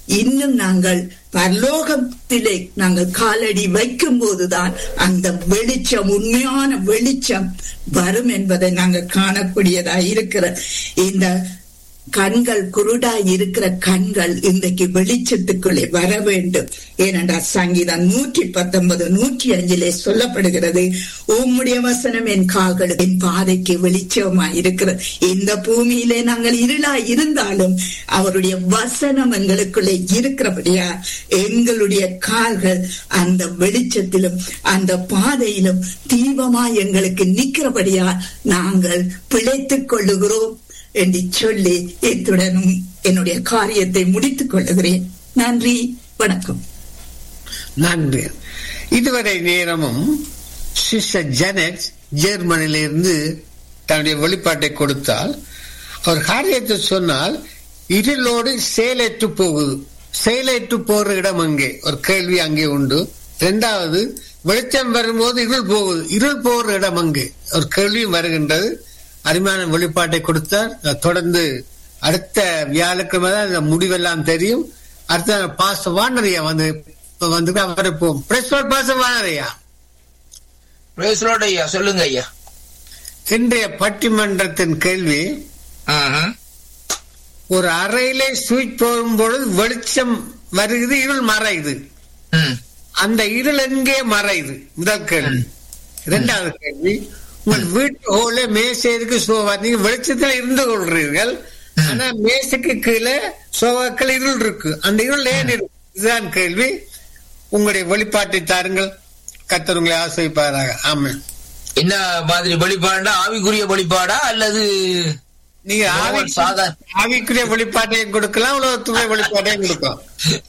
இன்னும் நாங்கள் பரலோகத்திலே நாங்கள் காலடி வைக்கும் போதுதான் அந்த வெளிச்சம் உண்மையான வெளிச்சம் வரும் என்பதை நாங்கள் காணக்கூடியதா இருக்கிற இந்த கண்கள் குருடாய் இருக்கிற கண்கள் இன்றைக்கு வெளிச்சத்துக்குள்ளே வர வேண்டும் ஏனென்றால் சங்கீதம் நூற்றி பத்தொன்பது நூற்றி அஞ்சிலே சொல்லப்படுகிறது உம்முடைய வசனம் என் கால்களுக்கு என் பாதைக்கு வெளிச்சமாய் இருக்கிறது இந்த பூமியிலே நாங்கள் இருளாய் இருந்தாலும் அவருடைய வசனம் எங்களுக்குள்ளே இருக்கிறபடியா எங்களுடைய கால்கள் அந்த வெளிச்சத்திலும் அந்த பாதையிலும் தீபமாய் எங்களுக்கு நிற்கிறபடியா நாங்கள் பிழைத்துக் கொள்ளுகிறோம் என்று சொல்லி இத்துடனும் என்னுடைய காரியத்தை முடித்துக் கொள்ளுகிறேன் நன்றி வணக்கம் நன்றி இதுவரை நேரமும் சிஸ்டர் ஜெனட் ஜெர்மனியிலிருந்து தன்னுடைய வெளிப்பாட்டை கொடுத்தால் அவர் காரியத்தை சொன்னால் இருளோடு செயலற்று போகுது செயலற்று போற இடம் அங்கே ஒரு கேள்வி அங்கே உண்டு இரண்டாவது வெளிச்சம் வரும்போது இருள் போகுது இருள் போற இடம் அங்கே ஒரு கேள்வியும் வருகின்றது அருமையான வெளிப்பாட்டை கொடுத்தார் தொடர்ந்து அடுத்த வியாழக்கிழமை தான் இந்த முடிவெல்லாம் தெரியும் அடுத்த பாச வானரையா வந்து வந்து அவரை போவோம் பிரஸ் பாச வானரையா Praise Lord ஐயா சொல்லுங்க ஐயா இன்றைய பட்டிமன்றத்தின் கேள்வி ம்ஹும். ஒரு அறையிலே சுவிட்ச் போடும் பொழுது வெளிச்சம் வருகிறது இருள் மறையுது ம். அந்த இருள் எங்கே மறையுது முதல் கேள்வி இரண்டாவது கேள்வி உங்கள் வீட்டு ஹோல மேசை இருக்கு சோபா நீங்க வெளிச்சத்துல இருந்து கொள்றீர்கள் ஆனா மேசைக்கு கீழே சோபாக்கள் இருள் இருக்கு அந்த இருள் ஏன் இருக்கு இதுதான் கேள்வி உங்களுடைய வெளிப்பாட்டை தாருங்கள் கத்தர் உங்களை ஆசிரிப்பாராக ஆமா என்ன மாதிரி வெளிப்பாடா ஆவிக்குரிய வெளிப்பாடா அல்லது நீங்க normal ஆவி- சாதா- ஆவிக்குரிய வெளிப்பாட்டையும் கொடுக்கலாம் உலகத்துக்குரிய வெளிப்பாட்டையும் கொடுக்கலாம்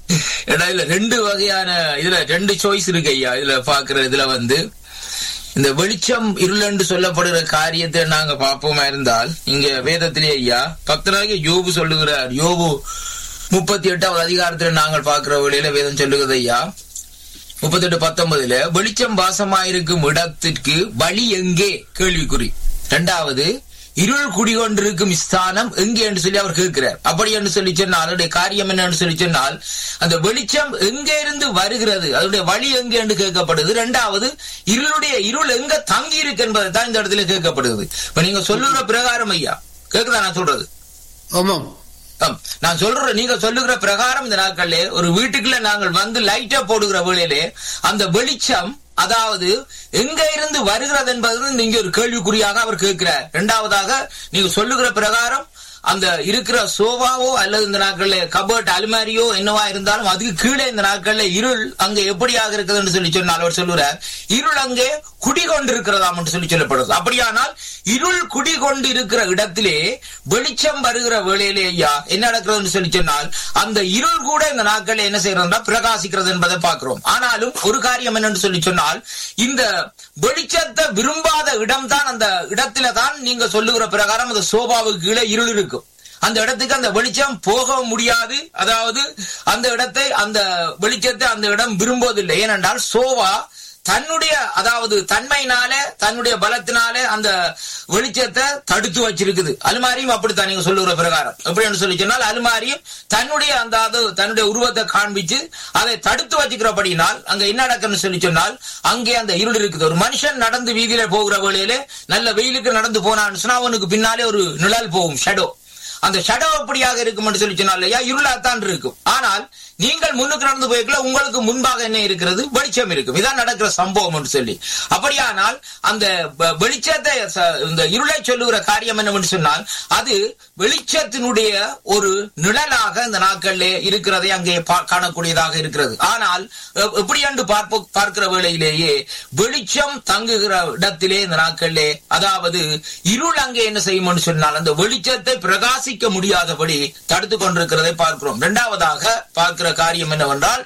ஏடா இல்ல ரெண்டு வகையான இதுல ரெண்டு சாய்ஸ் இருக்கு ஐயா இதுல பாக்குற இதுல வந்து இந்த வெளிச்சம் இருள் என்று சொல்லப்படுகிற காரியத்தை நாங்க பார்ப்போமா இருந்தால் இங்க வேதத்திலே ஐயா பக்தராகிய யோபு சொல்லுகிறார் யோபு முப்பத்தி எட்டாவது அதிகாரத்துல நாங்கள் பார்க்கிற வழியில வேதம் சொல்லுகிறது ஐயா முப்பத்தி எட்டு பத்தொன்பதுல வெளிச்சம் வாசமாயிருக்கும் இடத்திற்கு வழி எங்கே கேள்விக்குறி இரண்டாவது இருள் குடிகொண்டிருக்கும் ஸ்தானம் எங்கே என்று சொல்லி அவர் கேட்கிறார் அப்படி என்று சொல்லி சொன்னால் அதனுடைய காரியம் என்ன என்று சொல்லி சொன்னால் அந்த வெளிச்சம் எங்கே இருந்து வருகிறது அதனுடைய வழி எங்கே என்று கேட்கப்படுது இரண்டாவது இருளுடைய இருள் எங்க தங்கி இருக்கு என்பதை தான் இந்த இடத்துல கேட்கப்படுது இப்ப நீங்க சொல்லுகிற பிரகாரம் ஐயா கேக்குதா நான் சொல்றது ஆமாம் ஆம். நான் சொல்றேன் நீங்க சொல்லுகிற பிரகாரம் இந்த நாட்கள்ல ஒரு வீட்டுக்குள்ள நாங்கள் வந்து லைட்டா போடுகிற வேளையிலே அந்த வெளிச்சம் அதாவது எங்க இருந்து வருகிறது என்பது நீங்க ஒரு கேள்விக்குறியாக அவர் கேட்கிறார் இரண்டாவதாக நீங்க சொல்லுகிற பிரகாரம் அந்த இருக்கிற சோபாவோ அல்லது இந்த நாட்கள்ல கபர்ட் அலுமாரியோ என்னவா இருந்தாலும் அதுக்கு கீழே இந்த நாட்கள்ல இருள் அங்க எப்படியாக இருக்குதுன்னு சொல்லி சொன்னால் அவர் சொல்லுறார் இருள் அங்கே குடிகொண்டிருக்கிறதாம் என்று சொல்லி சொல்லப்படுது அப்படியானால் இருள் குடிகொண்டு இருக்கிற இடத்திலே வெளிச்சம் வருகிற வேளையிலே ஐயா என்ன நடக்கிறதுன்னு சொல்லி சொன்னால் அந்த இருள் கூட இந்த நாட்களில் என்ன செய்யறதுன்னா பிரகாசிக்கிறது என்பதை பார்க்கிறோம் ஆனாலும் ஒரு காரியம் என்னன்னு சொல்லி சொன்னால் இந்த வெளிச்சத்தை விரும்பாத இடம்தான் அந்த இடத்துல தான் நீங்க சொல்லுகிற பிரகாரம் அந்த சோபாவுக்கு கீழே இருள் இருக்கும் அந்த இடத்துக்கு அந்த வெளிச்சம் போக முடியாது அதாவது அந்த இடத்தை அந்த வெளிச்சத்தை அந்த இடம் விரும்புவதில்லை ஏனென்றால் சோவா தன்னுடைய அதாவது தன்மையினால தன்னுடைய பலத்தினால அந்த வெளிச்சத்தை தடுத்து வச்சிருக்குது அலுமாரியும் அப்படித்தான் நீங்க சொல்லுகிற பிரகாரம் எப்படின்னு சொல்லி சொன்னால் அலுமாரியும் தன்னுடைய அந்த அது தன்னுடைய உருவத்தை காண்பிச்சு அதை தடுத்து வச்சுக்கிறபடினால் அங்க என்ன நடக்குன்னு சொல்லி சொன்னால் அங்கே அந்த இருள் இருக்குது ஒரு மனுஷன் நடந்து வீதியில போகிற வேளையிலே நல்ல வெயிலுக்கு நடந்து போனான்னு சொன்னா அவனுக்கு பின்னாலே ஒரு நிழல் போகும் ஷெடோ அந்த ஷடோ எப்படியாக இருக்கும் என்று சொல்லி சொன்னால் இல்லையா இருளாத்தான் இருக்கும் ஆனால் நீங்கள் முன்னுக்கு நடந்து போய்க்கல உங்களுக்கு முன்பாக என்ன இருக்கிறது வெளிச்சம் இருக்கும் இதான் நடக்கிற சம்பவம் என்று சொல்லி அப்படியானால் அந்த வ- வெளிச்சத்தை ச- இந்த இருளை சொல்லுகிற காரியம் என்னவென்று சொன்னால் அது வெளிச்சத்தினுடைய ஒரு நிழலாக இந்த நாட்களிலே இருக்கிறதை அங்கே பா- காணக்கூடியதாக இருக்கிறது ஆனால் எ- எப்படி என்று பார்ப்ப பார்க்கிற வேளையிலேயே வெளிச்சம் தங்குகிற இடத்திலே இந்த நாட்களிலே அதாவது இருள் அங்கே என்ன செய்யும் சொன்னால் அந்த வெளிச்சத்தை பிரகாசிக்க முடியாதபடி தடுத்து கொண்டிருக்கிறதை பார்க்கிறோம் இரண்டாவதாக பார்க்கிற காரியம் என்னவென்றால்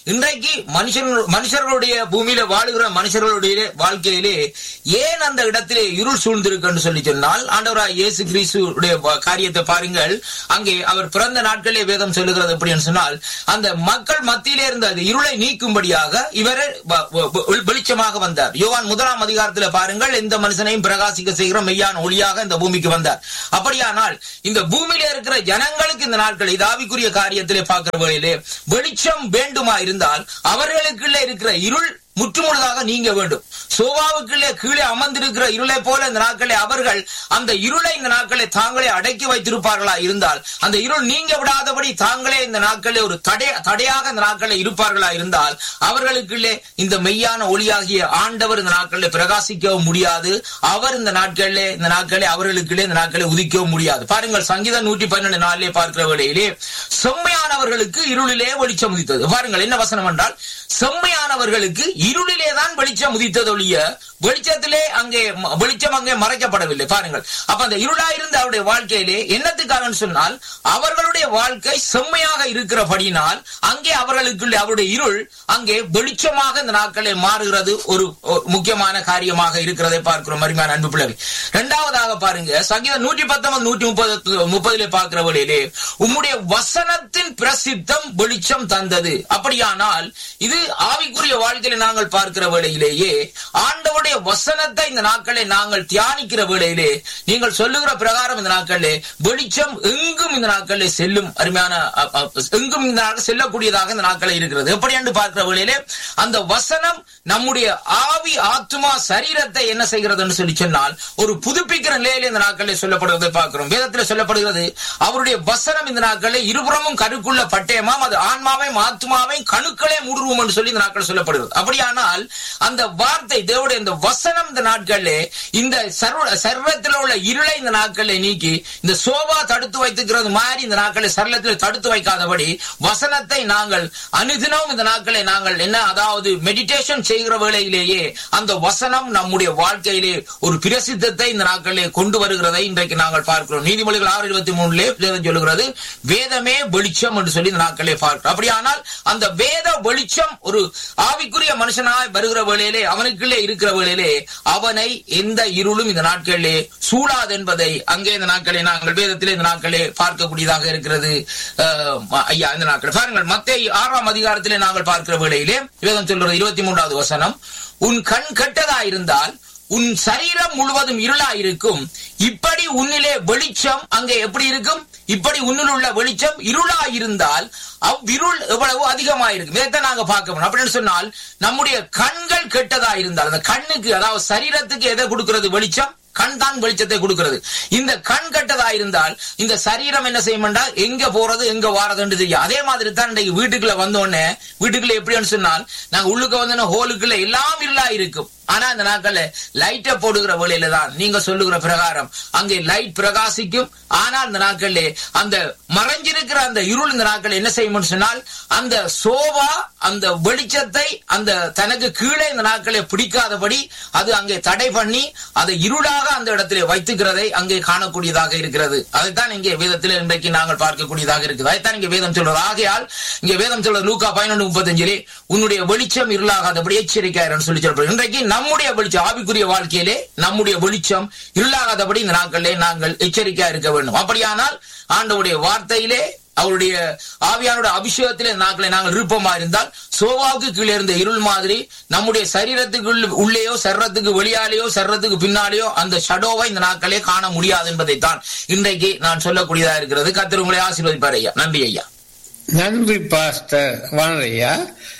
இன்றைக்கு மனுஷன் மனுஷர்களுடைய பூமியில வாழுகிற மனுஷர்களுடைய வாழ்க்கையிலே ஏன் அந்த இடத்திலே இருள் சூழ்ந்திருக்குன்னு சொல்லி சொன்னால் ஆண்டவராய் இயேசு கிறிஸ்துடைய காரியத்தை பாருங்கள் அங்கே அவர் பிறந்த நாட்களே வேதம் சொல்லுகிறது எப்படின்னு சொன்னால் அந்த மக்கள் மத்தியிலே இருந்த அந்த இருளை நீக்கும்படியாக இவரே வ- வ- வ- வெளிச்சமாக வந்தார் யோவான் முதலாம் அதிகாரத்துல பாருங்கள் எந்த மனுஷனையும் பிரகாசிக்க செய்கிற மெய்யான ஒளியாக இந்த பூமிக்கு வந்தார் அப்படியானால் இந்த பூமியில இருக்கிற ஜனங்களுக்கு இந்த நாட்கள் இதாவிக்குரிய காரியத்திலே பார்க்கிற வேளையிலே வெளிச்சம் வேண்டுமா இருந்தால் அவர்களுக்குள்ளே இருக்கிற இருள் முற்றுமுழுதாக நீங்க வேண்டும் சோவாவுக்குள்ளே கீழே அமர்ந்திருக்கிற இருளை போல இந்த நாட்களே அவர்கள் அந்த இருளை இந்த நாட்களை தாங்களே அடக்கி வைத்திருப்பார்களா இருந்தால் அந்த இருள் நீங்க விடாதபடி தாங்களே இந்த நாட்களே ஒரு தடை தடையாக இந்த நாட்களே இருப்பார்களா இருந்தால் அவர்களுக்குள்ளே இந்த மெய்யான ஒளியாகிய ஆண்டவர் இந்த நாட்களில் பிரகாசிக்கவும் முடியாது அவர் இந்த நாட்களிலே இந்த நாட்களே அவர்களுக்குள்ளே இந்த நாட்களை உதிக்கவும் முடியாது பாருங்கள் சங்கீதம் நூற்றி பன்னெண்டு நாளிலே பார்க்கிற வேளையிலே செம்மையானவர்களுக்கு இருளிலே வெளிச்சம் உதித்தது பாருங்கள் என்ன வசனம் என்றால் செம்மையானவர்களுக்கு இருளிலே தான் வெளிச்சம் உதித்தது ஒழிய வெளிச்சத்திலே அங்கே ம- வெளிச்சம் அங்கே மறைக்கப்படவில்லை பாருங்கள் அப்ப அந்த இருளாயிருந்த அவருடைய வாழ்க்கையிலே என்னத்துக்காக சொன்னால் அவர்களுடைய வாழ்க்கை செம்மையாக இருக்கிறபடியினால் அங்கே அவர்களுக்குள்ள அவருடைய இருள் அங்கே வெளிச்சமாக இந்த நாட்களில் மாறுகிறது ஒரு ஒரு முக்கியமான காரியமாக இருக்கிறதை பார்க்கிறோம் அருமையான அன்பு பிள்ளைகள் இரண்டாவதாக பாருங்க சங்கீதம் நூற்றி பத்தொன்பது நூற்றி முப்பது முப்பதிலே பார்க்கிற வழியிலே உம்முடைய வசனத்தின் பிரசித்தம் வெளிச்சம் தந்தது அப்படியானால் இது ஆவிக்குரிய வாழ்க்கையில நாங்கள் பார்க்கிற வேளையிலேயே ஆண்டவருடைய வசனத்தை இந்த நாட்களை நாங்கள் தியானிக்கிற வேளையிலே நீங்கள் சொல்லுகிற பிரகாரம் இந்த நாட்களிலே வெளிச்சம் எங்கும் இந்த நாட்களிலே செல்லும் அருமையான அ, அ, எங்கும் இந்த நாட்கள் செல்லக்கூடியதாக இந்த நாட்களில் இருக்கிறது எப்படி என்று பார்க்கிற வேளையிலே அந்த வசனம் நம்முடைய ஆவி ஆத்மா சரீரத்தை என்ன செய்கிறது என்று சொல்லி சொன்னால் ஒரு புதுப்பிக்கிற நிலையிலே இந்த நாட்களில் சொல்லப்படுவதை பார்க்கிறோம் வேதத்தில் சொல்லப்படுகிறது அவருடைய வசனம் இந்த நாட்களில் இருபுறமும் கருக்குள்ள பட்டயமாம் அது ஆன்மாவையும் ஆத்மாவையும் கணுக்களே மூடுவோம் என்று சொல்லி இந்த நாட்கள் சொல்லப்படுகிறது அப்படியானால் அந்த வார்த்தை தேவனுடைய இந்த வசனம் இந்த நாட்களிலே இந்த சர்வ சர்வத்தில் உள்ள இருளை இந்த நாட்களிலே நீக்கி இந்த சோபா தடுத்து வைத்துக்கிறது மாதிரி இந்த நாட்களில் சரளத்தில் தடுத்து வைக்காதபடி வசனத்தை நாங்கள் அனுதினம் இந்த நாட்களை நாங்கள் என்ன அதாவது மெடிடேஷன் செய்கிற வேளையிலேயே அந்த வசனம் நம்முடைய வாழ்க்கையிலே ஒரு பிரசித்தத்தை இந்த நாட்களிலே கொண்டு வருகிறதை இன்றைக்கு நாங்கள் பார்க்கிறோம் நீதிமொழிகள் ஆறு இருபத்தி மூணுலே வேதம் சொல்லுகிறது வேதமே வெளிச்சம் என்று சொல்லி இந்த நாட்களே பார்க்கிறோம் அப்படியானால் அந்த வேத வெளிச்சம் ஒரு ஆவிக்குரிய மனுஷனாய் வருகிற வேளையிலே அவனுக்குள்ளே இருக்கிற வேளையிலே அவனை எந்த இருளும் இந்த நாட்களிலே சூழாது என்பதை அங்கே இந்த நாட்களை நாங்கள் வேதத்திலே இந்த நாட்களே பார்க்கக்கூடியதாக இருக்கிறது அஹ், ஐயா இந்த நாட்கள் பாருங்கள் மத்திய ஆறாம் அதிகாரத்திலே நாங்கள் பார்க்கிற வேளையிலே வேதம் சொல்றது இருபத்தி மூன்றாவது வசனம் உன் கண் கெட்டதா இருந்தால் உன் சரீரம் முழுவதும் இருளா இருக்கும் இப்படி உன்னிலே வெளிச்சம் அங்கே எப்படி இருக்கும் இப்படி உன்னில் உள்ள வெளிச்சம் இருளா இருந்தால் அவ்விருள் எவ்வளவு அதிகமா இருக்கும் இதைத்தான் நாங்க பார்க்க முடியும் அப்படின்னு சொன்னால் நம்முடைய கண்கள் கெட்டதா இருந்தால் அந்த கண்ணுக்கு அதாவது சரீரத்துக்கு எதை கொடுக்கிறது வெளிச்சம் கண் தான் வெளிச்சத்தை கொடுக்கிறது இந்த கண் கெட்டதா இருந்தால் இந்த சரீரம் என்ன செய்யும் என்றால் எங்க போறது எங்க வாரதுன்னு தெரியும் அதே மாதிரி தான் இன்றைக்கு வீட்டுக்குள்ள வந்தோடனே வீட்டுக்குள்ள எப்படின்னு சொன்னால் நாங்க உள்ளுக்கு வந்தோடனே ஹோலுக்குள்ள எல்லாம் இல்லா இருக்கும் ஆனா இந்த நாட்கள்ல லைட்டை போடுகிற வேளையில தான் நீங்க சொல்லுகிற பிரகாரம் அங்கே லைட் பிரகாசிக்கும் ஆனால் இந்த நாட்கள்ல அந்த மறைஞ்சிருக்கிற அந்த இருள் இந்த நாட்கள் என்ன செய்யும் சொன்னால் அந்த சோபா அந்த வெளிச்சத்தை அந்த தனக்கு கீழே இந்த நாட்களை பிடிக்காதபடி அது அங்கே தடை பண்ணி அதை இருளாக அந்த இடத்திலே வைத்துக்கிறதை அங்கே காணக்கூடியதாக இருக்கிறது அதைத்தான் இங்கே வேதத்தில் இன்றைக்கு நாங்கள் பார்க்கக்கூடியதாக இருக்குது அதைத்தான் இங்கே வேதம் சொல்றது ஆகையால் இங்கே வேதம் சொல்றது லூக்கா பதினொன்று முப்பத்தஞ்சிலே உன்னுடைய வெளிச்சம் இருளாகாதபடி எச்சரிக்கையாரன்னு சொல்லி சொல்றோம் இன்றைக்கு நம்முடைய வெளிச்சம் ஆவிக்குரிய வாழ்க்கையிலே நம்முடைய வெளிச்சம் இருளாகாதபடி இந்த நாட்களிலே நாங்கள் எச்சரிக்கையா இருக்க வேண்டும் அப்படியானால் ஆண்டவுடைய வார்த்தையிலே அவருடைய ஆவியானுடைய அபிஷேகத்திலே இந்த நாட்களை நாங்கள் விருப்பமா இருந்தால் சோவாவுக்கு கீழே இருந்த இருள் மாதிரி நம்முடைய சரீரத்துக்கு உள்ள- உள்ளேயோ சர்றத்துக்கு வெளியாலேயோ சர்றத்துக்கு பின்னாலேயோ அந்த ஷடோவை இந்த நாட்களே காண முடியாது என்பதைத்தான் இன்றைக்கு நான் சொல்லக்கூடியதா இருக்கிறது கத்திர உங்களை ஆசீர்வதிப்பார் ஐயா நன்றி ஐயா நன்றி பாஸ்டர் வானரையா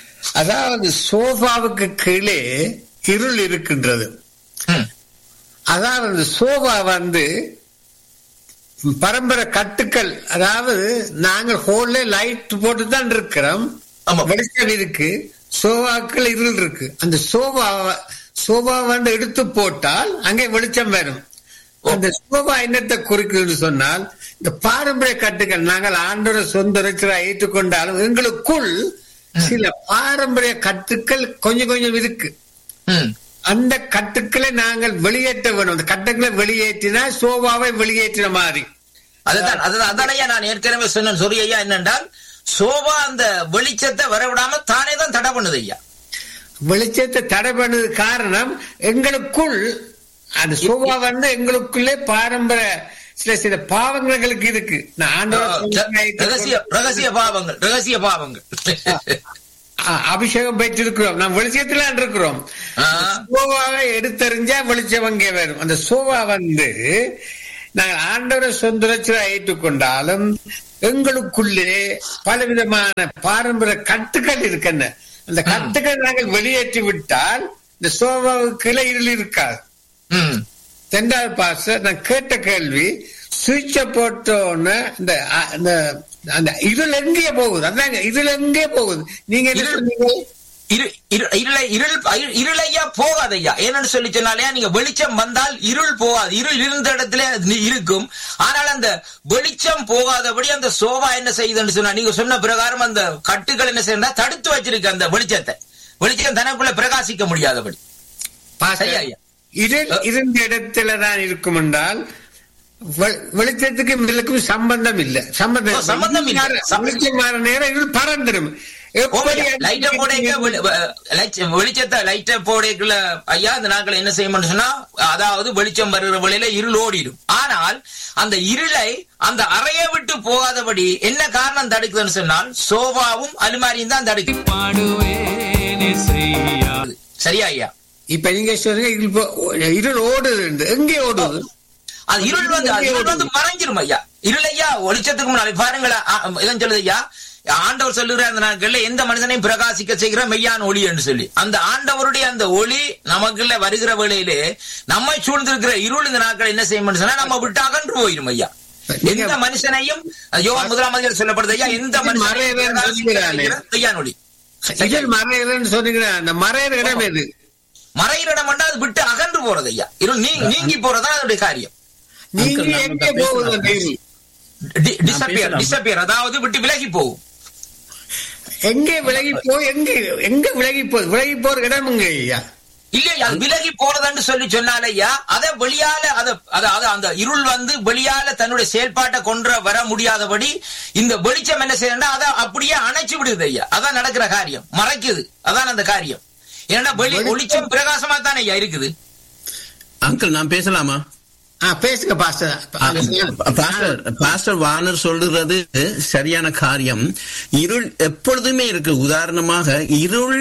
அதாவது சோஃபாவுக்கு கீழே இருள் இருக்கின்றது ம், அதாவது சோஃபா வந்து பரம்பரை கட்டுக்கள் அதாவது நாங்கள் ஹோல்ல லைட் போட்டு தான் இருக்கிறோம் ஆமா. வெளிச்சம் இருக்கு சோபாக்கள் இருள் இருக்கு அந்த சோபா சோபா வந்து எடுத்து போட்டால் அங்கே வெளிச்சம் வரும் அந்த சோபா என்னத்தை குறிக்குதுன்னு சொன்னால் இந்த பாரம்பரிய கட்டுகள் நாங்கள் ஆண்டோர சொந்த ரச்சரா ஏற்றுக்கொண்டாலும் எங்களுக்குள் சில பாரம்பரிய கட்டுக்கள் கொஞ்சம் கொஞ்சம் இருக்கு ம், அந்த கட்டுக்களை நாங்கள் வெளியேற்ற வேணும் அந்த கட்டுக்களை வெளியேற்றினா சோபாவை வெளியேற்றின மாதிரி அதுதான் அதுதான் அதானையா நான் ஏற்கனவே சொன்னேன் சொரி ஐயா என்னென்றால் சோபா அந்த வெளிச்சத்தை வரவிடாம தானே தான் தடை பண்ணுது ஐயா வெளிச்சத்தை தடை பண்ணது காரணம் எங்களுக்குள் அந்த சோபா வந்து எங்களுக்குள்ளே பாரம்பரிய சில சில பாவங்கள் எங்களுக்கு இருக்கு நான் ஆண்டவர் ரகசிய ரகசிய பாவங்கள் ரகசிய பாவங்கள் அ- அபிஷேகம் பெற்றிருக்கிறோம் நாம் வெளிச்சத்துல இருக்கிறோம் ஆ. சோவாவை எடுத்தறிஞ்சா வெளிச்சம் அங்கே வரும் அந்த சோவா வந்து நாங்கள் ஆண்டவரை சொந்த ஏற்றுக்கொண்டாலும் எங்களுக்குள்ளே பலவிதமான பாரம்பரிய கட்டுக்கள் இருக்கின்றன அந்த கட்டுக்கள் நாங்கள் வெளியேற்றி விட்டால் இந்த சோவாவுக்கு இருள் இருக்காது ம். தெண்டாவது பாச நான் கேட்ட கேள்வி சுவிட்ச போட்டோன்னு இந்த அ- இந்த அந்த இருள் எங்கே போகுது அதாங்க இருள் எங்கே போகுது நீங்க என்ன இருள். சொன்னீங்க இரு இரு- இருளை இருள் இரு- இருளையா போகாது ஐயா ஏன்னு சொல்லி சொன்னாலே நீங்க வெளிச்சம் வந்தால் இருள் போகாது இருள் இருந்த இடத்துல அது நி- இருக்கும் ஆனால் அந்த வெளிச்சம் போகாதபடி அந்த சோபா என்ன செய்யுதுன்னு சொன்னா நீங்க சொன்ன பிரகாரம் அந்த கட்டுகள் என்ன செய்யணும் தடுத்து வச்சிருக்கு அந்த வெளிச்சத்தை வெளிச்சம் தனக்குள்ள பிரகாசிக்க முடியாதபடி சரியா ஐயா? இருள் இருந்த இடத்துல தான் இருக்கும் என்றால் வெ- வெளிச்சத்துக்கும் இதுக்கும் சம்பந்தம் இல்ல சம்பந்தம் ஓ, சம்பந்தம் இல்ல. மாற- வெளிச்சம் மாற நேரம் இருள் பறந்துடும் எப்படி லைட்ட போடைக்க வெளிச்சத்தை லைட்ட போடைக்குள்ள ஐயா இந்த நாட்கள் என்ன செய்யணும்னு சொன்னா அதாவது வெளிச்சம் வருகிற வழியில இருள் ஓடிடும் ஆனால் அந்த இருளை அந்த அறையை விட்டு போகாதபடி என்ன காரணம் தடுக்குதுன்னு சொன்னால் சோபாவும் அலுமாரியும் தான் தடுக்குது பாடுவேனே செய்யா சரியா ஐயா இப்ப நீங்க சொல்றீங்க இருள் போ- இருள் ஓடுது எங்கே ஓடுது அது இருள் வந்து அது இருள் வந்து மறைஞ்சிரும் ஐயா இருள் ஐயா வெளிச்சத்துக்கு முன்னாடி பாருங்களேன் ஆ, இதான் சொல்லுது ஐயா ஆண்டவர் சொல்லுகிற அந்த நாட்கள்ல எந்த மனிதனையும் பிரகாசிக்க செய்கிற மெய்யான ஒளி என்று சொல்லி அந்த ஆண்டவருடைய அந்த ஒளி நமக்குள்ள வருகிற வேளையிலே நம்மை சூழ்ந்திருக்கிற இருள் இந்த நாட்கள் என்ன செய்யும் சொன்னா நம்ம விட்டு அகன்று போயிரும் ஐயா நீங்க- எந்த மனுஷனையும் யோகா முதலாம் அதிகாரம் சொல்லப்படுது ஐயா எந்த மனுஷனையும் மறையறன்னு பிரகாசிக்க சொல்லுகிறானே. செய்கிற மெய்யான ஒளி இருள் மறையிறன்னு சொன்னீங்க அந்த மறையிற இடம் எது மறையிற இடம் என்றால் அது விட்டு அகன்று போறது ஐயா இருள் நீ- நீங்கி போறதுதான் அதனுடைய காரியம் நீங்க அங்கிள், நாம எங்கே பேசலாம். போகுது அந்த இருள் டிசப்பியர் பேசலாம். டிசப்பியர் அதாவது விட்டு விலகி போகும் எங்கே விலகி போய் எங்க எங்க விலகி போகுது விலகி போற இடம் எங்க ஐயா இல்லையா அது விலகி போறதுன்னு சொல்லி சொன்னாலையா அத வெளியால அத அதாவது அந்த இருள் வந்து வெளியால தன்னுடைய செயல்பாட்டை கொண்டு வர முடியாதபடி இந்த வெளிச்சம் என்ன செய்யணும்னா அதை அப்படியே அணைச்சு விடுது ஐயா அதான் நடக்கிற காரியம் மறைக்குது அதான் அந்த காரியம் ஏன்னா வெளி ஒளிச்சம் பிரகாசமா தானே ஐயா இருக்குது அங்கிள் நான் பேசலாமா ஆ பேசுங்க பாஸ்டர் பாஸ்டர் பாஸ்டர் வானர் சொல்லுறது சரியான காரியம் இருள் எப்பொழுதுமே இருக்கு உதாரணமாக இருள்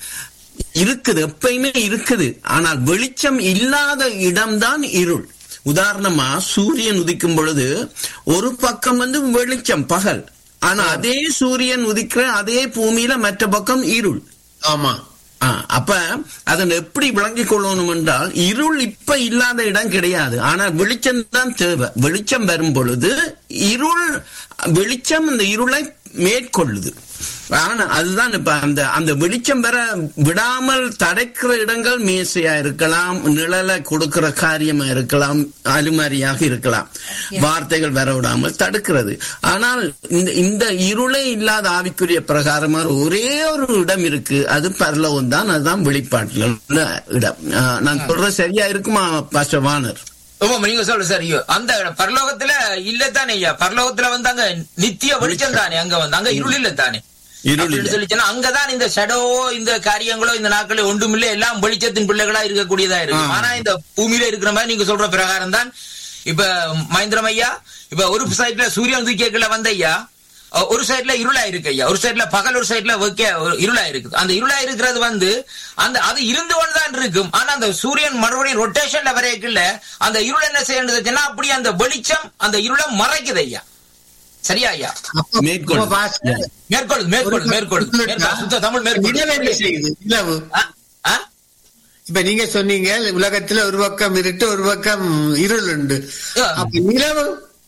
இருக்குது எப்பயுமே இருக்குது ஆனால் வெளிச்சம் இல்லாத இடம்தான் இருள் உதாரணமா சூரியன் உதிக்கும் பொழுது ஒரு பக்கம் வந்து வெளிச்சம் பகல் ஆனா அதே சூரியன் உதிக்கிற அதே பூமியில மற்ற பக்கம் இருள் ஆமா ஆ, அப்ப அதன் எப்படி விளங்கிக் கொள்ளணும் என்றால் இருள் இப்ப இல்லாத இடம் கிடையாது ஆனா வெளிச்சம் தான் தேவை வெளிச்சம் வரும் பொழுது இருள் வெளிச்சம் அந்த இருளை மேற்கொள்ளுது ஆனா அதுதான் இப்ப அந்த அந்த வெளிச்சம் பெற விடாமல் தடைக்கிற இடங்கள் மேசையா இருக்கலாம் நிழலை கொடுக்கிற காரியமா இருக்கலாம் அலுமாரியாக இருக்கலாம் வார்த்தைகள் வர விடாமல் தடுக்கிறது ஆனால் இந்த இந்த இருளே இல்லாத ஆவிக்குரிய பிரகாரமா ஒரே ஒரு இடம் இருக்கு அது பரலோகம் தான் அதுதான் வெளிப்பாட்டுல உள்ள இடம் ஆ, நான் சொல்றது சரியா இருக்குமா பாஸ்டர் வானர் ஆமா நீங்க சொல்ற சரியோ அந்த பரலோகத்துல இல்ல தானே ஐயா பரலோகத்துல வந்து அங்க நித்திய வெளிச்சம் தானே அங்க வந்து அங்க இருள் இல்ல தானே இருள் அப்படின்னு இல்லை. சொல்லி சொன்னா அங்கதான் இந்த ஷடோவோ இந்த காரியங்களோ இந்த நாட்களே ஒன்றுமில்லை எல்லாம் வெளிச்சத்தின் பிள்ளைகளா இருக்கக்கூடியதா இருக்கு ஆ. ஆனா இந்த பூமியில இருக்கிற மாதிரி நீங்க சொல்ற பிரகாரம் தான் இப்ப மகேந்திரம் ஐயா இப்ப ஒரு சைட்ல சூரியன் தூக்கியக்குள்ள வந்த ஐயா அஹ், ஒரு சைடுல இருளா இருக்கு ஐயா ஒரு சைடுல பகல் ஒரு சைடுல வைக்க ஒரு இருளா இருக்குது அந்த இருளா இருக்கிறது வந்து அந்த அது இருந்து கொண்டுதான் இருக்கும் ஆனா அந்த சூரியன் மறுபடியும் ரொட்டேஷன்ல வரையக்குள்ள அந்த இருள் என்ன செய்யணுதுன்னா அப்படியே அந்த வெளிச்சம் அந்த இருளை மறைக்குது ஐயா சரியா ஐயா மேற்கொள். அப்ப பாஸ்டர் மேற்கொள்ளுது மேற்கொள்ளுது மேற்கொள்ளுது மேற்கொள்ளுது. சுத்த தமிழ் நிலவு என்ன மேற்கொள்ளுது செய்யுது நிலவு ஆ? ஆ? இப்ப நீங்க சொன்னீங்க உலகத்துல ஒரு பக்கம் இருட்டு ஒரு பக்கம் இருள் உண்டு ஆ. அப்ப நிலவு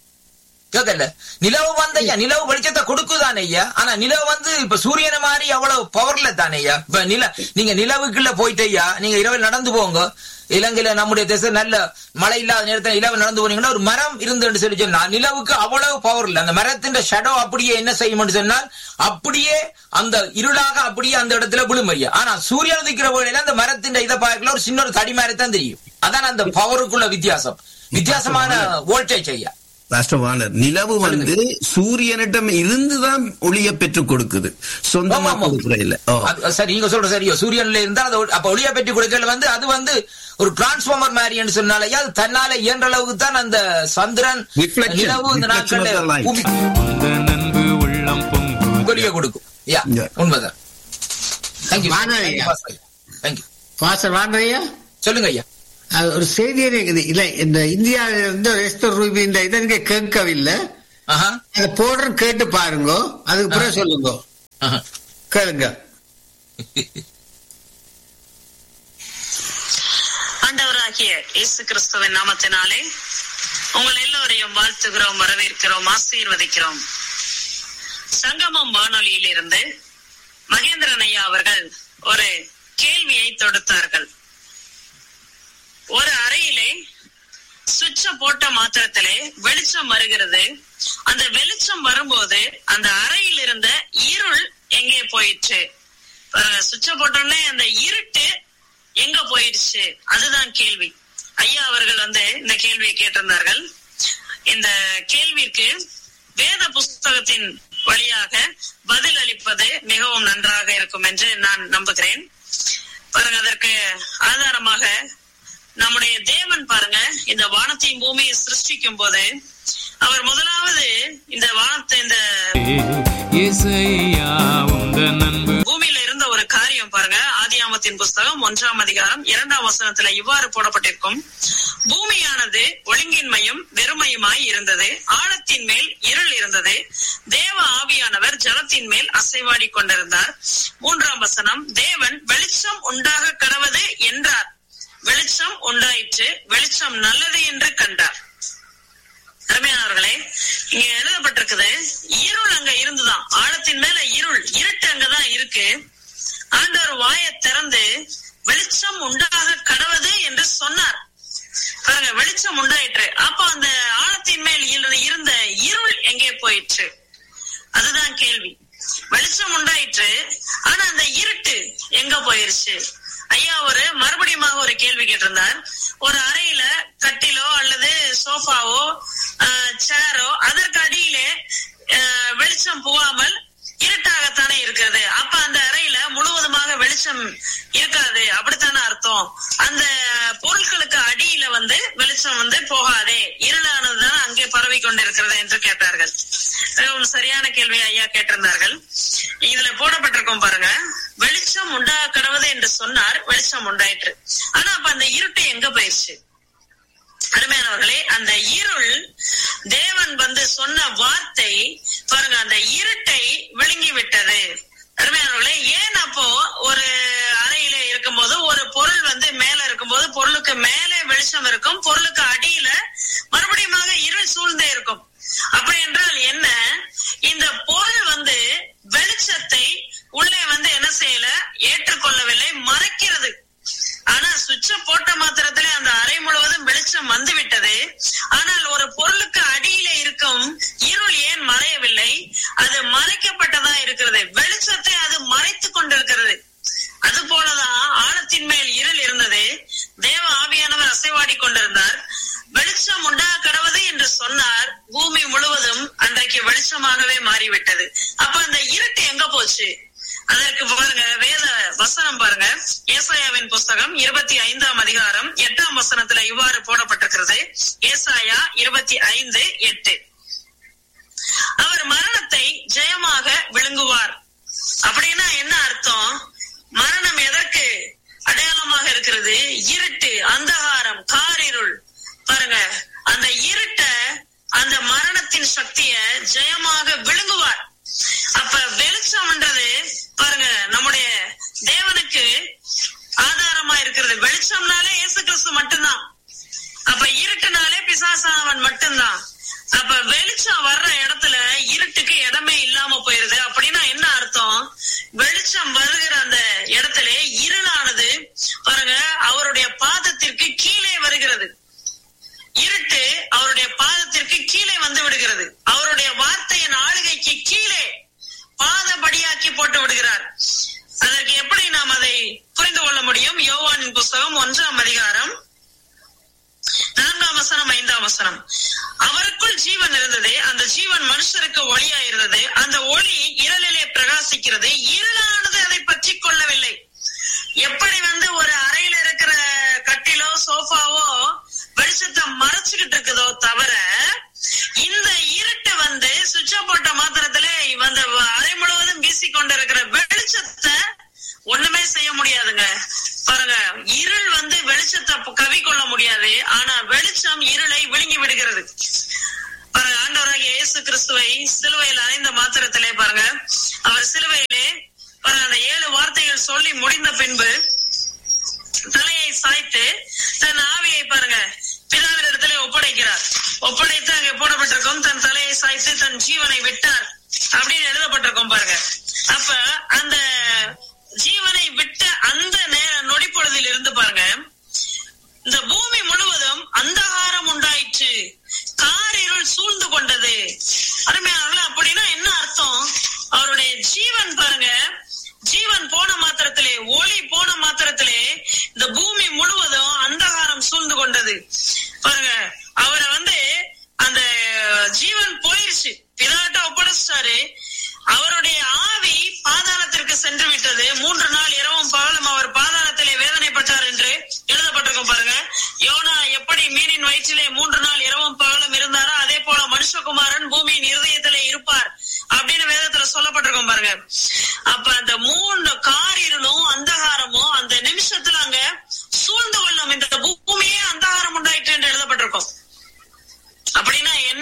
கேட்கல நிலவு வந்து ஐயா நிலவு வெளிச்சத்தை கொடுக்குதானே ஐயா ஆனா நிலவு வந்து இப்ப சூரியனை மாதிரி அவ்வளவு பவர்ல தானே ஐயா இப்ப நில நீங்க நிலவுக்குள்ள போயிட்டு ஐயா நீங்க இரவில் நடந்து போங்க இலங்கையில நம்முடைய தேசம் நல்ல மழை இல்லாத நேரத்தில் இரவு நடந்து போனீங்கன்னா ஒரு மரம் இருந்துன்னு சொல்லி சொன்னா நிலவுக்கு அவ்வளவு பவர் இல்ல அந்த மரத்தின் ஷடோ அப்படியே என்ன செய்யும்னு சொன்னால் அப்படியே அந்த இருளாக அப்படியே அந்த இடத்துல விழும் ஐயா ஆனா சூரியன் உதிக்கிற வேளையில அந்த மரத்தின் இதை பார்க்கல ஒரு சின்ன ஒரு தடி மாதிரி தான் தெரியும் அதான் அந்த பவருக்குள்ள வித்தியாசம் வித்தியாசமான வோல்டேஜ் ஐயா ராஷ்டிரவானர் நிலவு வந்து சூரியனிடம் இருந்துதான் ஒளியை பெற்றுக் கொடுக்குது சொந்தமா ஆமா, ஆமா. கொடுக்குற இல்ல ஓ. அது- சரி நீங்க சொல்ற சரியோ சூரியன்ல இருந்தா அது ஒ- அப்ப ஒளியா பெட்டி கொடுக்கல வந்து அது வந்து ஒரு டிரான்ஸ்பார்மர் மாதிரின்னு சொன்னாலேயே அது தன்னால இயன்ற அளவுக்கு தான் அந்த சந்திரன் Reflection. நிலவு இந்த Reflection of the நாட்கள்ல light. பூமி உந்த நண்பு உள்ளம் பொங்கு ஒளியை கொடுக்கும் யா Yeah. உண்மைதான் தேங்க்யூ வானொலியா? தேங்க்யூ பாசர் வாங்கய்யா சொல்லுங்க ஐயா அது ஒரு செய்தி இருக்குது இல்ல இந்த இந்தியாவில இருந்து ஒரு எஸ்தர் ரூபி இந்த இதை நீங்க கேட்கவில்லை ஆஹா அதை போடுற கேட்டு பாருங்க அதுக்கு பிறகு சொல்லுங்க ஆஹா. கேளுங்க ஆண்டவராகிய இயேசு கிறிஸ்துவின் நாமத்தினாலே உங்கள் எல்லோரையும் வாழ்த்துகிறோம் வரவேற்கிறோம் ஆசீர்வதிக்கிறோம் சங்கமம் வானொலியிலிருந்து மகேந்திரன் ஐயா அவர்கள் ஒரு கேள்வியை தொடுத்தார்கள் ஒரு அறையிலே சுவிட்ச போட்ட மாத்திரத்திலே வெளிச்சம் வருகிறது அந்த வெளிச்சம் வரும்போது அந்த அறையில் இருந்த இருள் எங்கே போயிற்று சுவிட்ச போட்டோடனே அந்த இருட்டு எங்க போயிடுச்சு அதுதான் கேள்வி ஐயா அவர்கள் வந்து இந்த கேள்வியை கேட்டிருந்தார்கள் இந்த கேள்விக்கு வேத புஸ்தகத்தின் வழியாக பதில் அளிப்பது மிகவும் நன்றாக இருக்கும் என்று நான் நம்புகிறேன் பாருங்க அதற்கு ஆதாரமாக நம்முடைய தேவன் பாருங்க இந்த வானத்தையும் பூமியை சிருஷ்டிக்கும் போது அவர் முதலாவது இந்த வானத்தை இந்த இசையா உந்த நண்பு பூமியில இருந்த ஒரு காரியம் பாருங்க ஆதியாமத்தின் புஸ்தகம் ஒன்றாம் அதிகாரம் இரண்டாம் வசனத்துல இவ்வாறு போடப்பட்டிருக்கும் பூமியானது ஒழுங்கின்மையும் வெறுமையுமாய் இருந்தது ஆழத்தின் மேல் இருள் இருந்தது தேவ ஆவியானவர் ஜலத்தின் மேல் அசைவாடி கொண்டிருந்தார் மூன்றாம் வசனம் தேவன் வெளிச்சம் உண்டாக கடவது என்றார் வெளிச்சம் உண்டாயிற்று வெளிச்சம் நல்லது என்று கண்டார் அருமையானவர்களே இங்க எழுதப்பட்டிருக்குது இருள் அங்க இருந்துதான் ஆழத்தின் மேல இருள் இருட்டு அங்கதான் இருக்கு ஆண்டவர் வாயை திறந்து வெளிச்சம் உண்டாக கடவது என்று சொன்னார் பாருங்க வெளிச்சம் உண்டாயிற்று அப்ப அந்த ஆழத்தின் மேல் இரு- இருந்த இருள் எங்கே போயிற்று அதுதான் கேள்வி வெளிச்சம் உண்டாயிற்று ஆனா அந்த இருட்டு எங்க போயிருச்சு ஐயா ஒரு மறுபடியும் ஒரு கேள்வி கேட்டிருந்தார் ஒரு அறையில கட்டிலோ அல்லது சோஃபாவோ சேரோ அதற்கு அடியிலே அஹ், வெளிச்சம் புகாமல் இருட்டாகத்தானே இருக்கிறது அப்ப அந்த அறையில முழுவதுமாக வெளிச்சம் இருக்காது அப்படித்தானே அர்த்தம் அந்த பொருட்களுக்கு அடியில வந்து வெளிச்சம் வந்து போகாதே இருளானதுதான் அங்கே பரவி கொண்டிருக்கிறது என்று கேட்டார்கள் மிகவும் சரியான கேள்வி ஐயா கேட்டிருந்தார்கள் இதுல போடப்பட்டிருக்கும் பாருங்க வெளிச்சம் உண்டா கடவுது என்று சொன்னார் வெளிச்சம் உண்டாயிற்று ஆனா அப்ப அந்த இருட்டு எங்க போயிடுச்சு அருமையானவர்களே அந்த இருள் தேவன் வந்து சொன்ன வார்த்தை பாருங்க அந்த இருட்டை விழுங்கி விட்டது அருமையானவர்களே ஏன் அப்போ ஒரு அறையில இருக்கும்போது ஒரு பொருள் வந்து மேல இருக்கும்போது பொருளுக்கு மேலே வெளிச்சம் இருக்கும் பொருளுக்கு அடியில மறுபடியும் இருள் சூழ்ந்தே இருக்கும் அப்படி என்றால் என்ன இந்த பொருள் வந்து வெளிச்சத்தை உள்ளே வந்து என்ன செய்யல ஏற்றுக்கொள்ளவில்லை மறைக்கிறது ஆனா சுவிட்ச போட்ட மாத்திரத்திலே அந்த அறை முழுவதும் வெளிச்சம் வந்து விட்டது ஆனால் ஒரு பொருளுக்கு அடியிலே இருக்கும் இருள் ஏன் மறையவில்லை அது மறைக்கப்பட்டதா இருக்கிறது வெளிச்சத்தை அது மறைத்துக் கொண்டிருக்கிறது அது போலதான் ஆழத்தின் மேல் இருள் இருந்தது தேவ ஆவியானவர் அசைவாடி கொண்டிருந்தார் வெளிச்சம் உண்டா கடவுது என்று சொன்னார் பூமி முழுவதும் அன்றைக்கு வெளிச்சமாகவே மாறிவிட்டது அப்ப அந்த இருட்டு எங்க போச்சு அதற்கு பாருங்க வேத வசனம் பாருங்க ஏசாயாவின் புஸ்தகம் இருபத்தி ஐந்தாம் அதிகாரம் எட்டாம் வசனத்துல இவ்வாறு போடப்பட்டிருக்கிறது ஏசாயா இருபத்தி ஐந்து எட்டு அவர் மரணத்தை ஜெயமாக விழுங்குவார் அப்படின்னா என்ன அர்த்தம் மரணம் எதற்கு அடையாளமாக இருக்கிறது இருட்டு அந்தகாரம் காரிருள் பாருங்க அந்த இருட்ட அந்த மரணத்தின் சக்திய ஜெயமாக விழுங்குவார் அப்ப வெளிச்சம்ன்றது பாருங்க நம்முடைய தேவனுக்கு ஆதாரமா இருக்கிறது வெளிச்சம்னாலே இயேசு கிறிஸ்து மட்டும்தான் அப்ப இருட்டுனாலே பிசாசானவன் மட்டும்தான் அப்ப வெளிச்சம் வர்ற இடத்துல இருட்டுக்கு இடமே இல்லாம போயிருது அப்படின்னா என்ன அர்த்தம் வெளிச்சம் வருகிற அந்த இடத்துல இருளானது பாருங்க அவருடைய பாதத்திற்கு கீழே வருகிறது இருட்டு அவருடைய பாதத்திற்கு கீழே வந்து விடுகிறது அவருடைய வார்த்தையின் ஆளுகைக்கு கீழே பாதபடியாக்கி போட்டு விடுகிறார் அதற்கு எப்படி நாம் அதை புரிந்து கொள்ள முடியும் யோவானின் புஸ்தகம் ஒன்றாம் அதிகாரம் நான்காம் வசனம் ஐந்தாம் வசனம் அவருக்குள் ஜீவன் இருந்தது அந்த ஜீவன் மனுஷருக்கு ஒளியா இருந்தது அந்த ஒளி இருளிலே பிரகாசிக்கிறது இருளானது அதை பற்றி கொள்ளவில்லை எப்படி வந்து ஒரு அறையில இருக்கிற கட்டிலோ சோஃபாவோ வெளிச்சத்தை மறைச்சுக்கிட்டு இருக்குதோ தவிர இந்த இருட்டு வந்து சுவிட்ச போட்ட மாத்திரத்துல அந்த அறை முழுவதும் வீசிக்கொண்டு இருக்கிற வெளிச்சத்தை ஒண்ணுமே செய்ய முடியாதுங்க பாருங்க இருள் வந்து வெளிச்சத்தை கவி கொள்ள முடியாது ஆனா வெளிச்சம் இருளை விழுங்கி விடுகிறது பாருங்க ஆண்டவராகிய இயேசு கிறிஸ்துவை சிலுவையில் அறைந்த மாத்திரத்திலே பாருங்க அவர் சிலுவையிலே பாருங்க அந்த ஏழு வார்த்தைகள் சொல்லி முடிந்த பின்பு தலையை சாய்த்து தன் ஆவியை பாருங்க பிதாவின் இடத்துல ஒப்படைக்கிறார் ஒப்படைத்து அங்கே போடப்பட்டிருக்கும் தன் தலையை சாய்த்து தன் ஜீவனை விட்டார் அப்படின்னு எழுதப்பட்டிருக்கும் பாருங்க அப்ப அந்த ஜீவனை விட்ட அந்த நேர நொடி பொழுதில் இருந்து பாருங்க இந்த பூமி முழுவதும் அந்தகாரம் உண்டாயிற்று காரிருள் சூழ்ந்து கொண்டது அருமையானவர்களே அப்படின்னா என்ன அர்த்தம் அவருடைய ஜீவன் பாருங்க ஜீவன் போன மாத்திரத்திலே ஒளி போன மாத்திரத்திலே இந்த பூமி முழுவதும் அந்தகாரம் சூழ்ந்து கொண்டது பாருங்க அவரை வந்து அந்த ஜீவன் போயிருச்சு பிதாட்ட ஒப்படைச்சிட்டாரு அவருடைய ஆவி பாதாளத்திற்கு சென்று விட்டது மூன்று நாள் இரவும் பகலும் அவர் பாதாளத்திலே வேதனைப்பட்டார் என்று எழுதப்பட்டிருக்கும் பாருங்க யோனா எப்படி மீனின் வயிற்றிலே மூன்று நாள் இரவும் பகலும் இருந்தாரோ அதே போல மனுஷகுமாரன் பூமியின் இருதயத்திலே இருப்பார் அப்படின்னு வேதத்துல சொல்லப்பட்டிருக்கும் பாருங்க அப்ப அந்த மூணு காரிருளும் அந்தகாரமும் அந்த நிமிஷத்துல அங்க சூழ்ந்து கொள்ளும் இந்த பூமியே அந்தகாரம் உண்டாயிற்று என்று எழுதப்பட்டிருக்கும் அப்படின்னா என்ன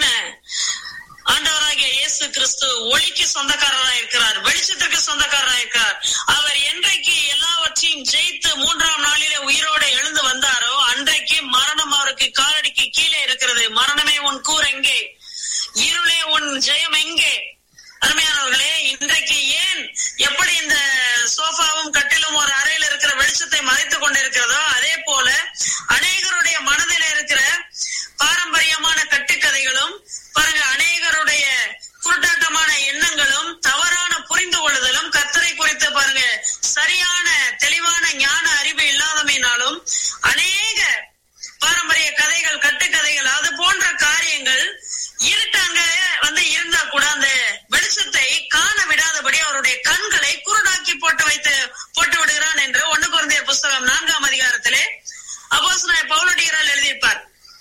ஆண்டவராகிய இயேசு கிறிஸ்து ஒளிக்கு சொந்தக்காரராக இருக்கிறார் வெளிச்சத்திற்கு சொந்தக்காரராக இருக்கிறார் அவர் என்றைக்கு எல்லாவற்றையும் ஜெயித்து மூன்றாம் நாளிலே உயிரோடு எழுந்து வந்தாரோ அன்றைக்கு மரணம் அவருக்கு காலடிக்கு கீழே இருக்கிறது மரணமே உன் கூர் எங்கே இருளே உன் ஜெயம் எங்கே அருமையானவர்களே இன்றைக்கு ஏன் எப்படி இந்த சோஃபாவும் கட்டிலும் ஒரு அறையில் இருக்கிற வெளிச்சத்தை மறைத்துக் கொண்டிருக்கிறதோ அதே போல அநேகருடைய மனதில் இருக்கிற பாரம்பரியமான கட்டுக்கதைகளும் பாருங்க அநேகருடைய குருட்டாட்டமான எண்ணங்களும் தவறான புரிந்து கொள்ளுதலும் கத்தரை குறித்து பாருங்க சரியான தெளிவான ஞான அறிவு இல்லாதமையினாலும் அநேக பாரம்பரிய கதைகள் கட்டுக்கதைகள் அது போன்ற காரியங்கள் இருட்டாங்க வந்து இருந்தா கூட அந்த வெளிச்சத்தை காண விடாதபடி அவருடைய கண்களை குருடாக்கி போட்டு வைத்து போட்டு விடுகிறான் என்று ஒண்ணு குழந்தையர் புஸ்தகம் நான்காம் அதிகாரத்திலே அப்போஸ் பவுலடிகரால் எழுதியிருப்பார்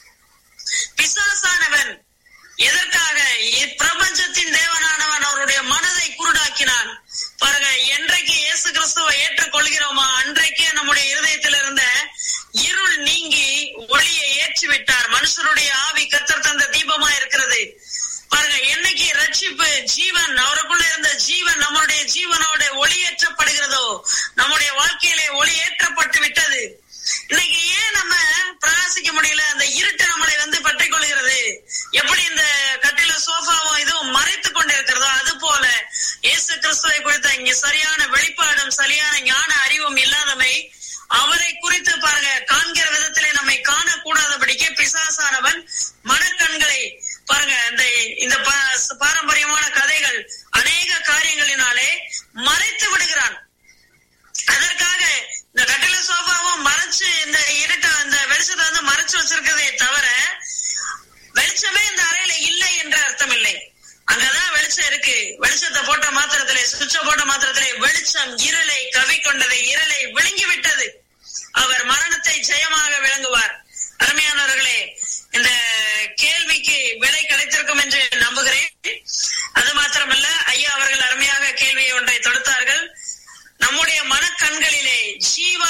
பிசாசானவன் எதற்காக இப்பிரபஞ்சத்தின் தேவனானவன் அவருடைய மனதை குருடாக்கினான் பாருங்க என்றைக்கு இயேசு கிறிஸ்துவை ஏற்றுக்கொள்கிறோமா அன்றைக்கே நம்முடைய இருதயத்தில் இருந்த இருள் நீங்கி ஒளியை ஏற்றி விட்டார் மனுஷருடைய ஆவி கத்தர் தந்த தீபமா இருக்கிறது பாருங்க என்னைக்கு ரட்சிப்பு ஜீவன் அவருக்குள்ள இருந்த ஜீவன் நம்மளுடைய ஜீவனோட ஒளியேற்றப்படுகிறதோ நம்முடைய வாழ்க்கையிலே ஒளியேற்றப்பட்டு விட்டது இன்னைக்கு ஏன் நம்ம பிரகாசிக்க முடியல அந்த இருட்டு நம்மளை வந்து பற்றிக் கொள்கிறது எப்படி இந்த கட்டில சோஃபாவும் இதுவும் மறைத்துக் கொண்டிருக்கிறதோ அது போல இயேசு கிறிஸ்துவை குறித்த இங்க சரியான வெளிப்பாடும் சரியான ஞான அறிவும் இல்லாதமை அவரை குறித்து பாருங்க காண்கிற விதத்திலே நம்மை காணக்கூடாதபடிக்கு பிசாசானவன் மனக்கண்களை பாருங்க இந்த இந்த பா- பாரம்பரியமான கதைகள் அநேக காரியங்களினாலே மறைத்து விடுகிறான் அதற்காக இந்த கட்டில சோஃபாவும் மறைச்சு இந்த இருட்ட இந்த வெளிச்சத்தை வந்து மறைச்சு வச்சிருக்கதே தவிர வெளிச்சமே இந்த அறையில இல்லை என்ற அர்த்தம் இல்லை அங்கதான் வெளிச்சம் இருக்கு வெளிச்சத்தை போட்ட மாத்திரத்திலே சுவிட்ச போட்ட மாத்திரத்திலே வெளிச்சம் இருளை கவி கொண்டதை இருளை விழுங்கி விட்டது அவர் மரணத்தை ஜெயமாக விளங்குவார் அருமையானவர்களே இந்த கேள்விக்கு விடை கிடைத்திருக்கும் என்று நம்புகிறேன் அது மாத்திரமல்ல ஐயா அவர்கள் அருமையாக கேள்வியை ஒன்றை தொடுத்தார்கள் நம்முடைய மனக்கண்களிலே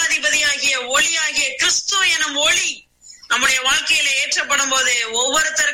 ஜீவாதிபதியாகிய ஒளியாகிய கிறிஸ்து எனும் ஒளி நம்முடைய வாழ்க்கையில ஏற்றப்படும் போது ஒவ்வொருத்தருக்கும்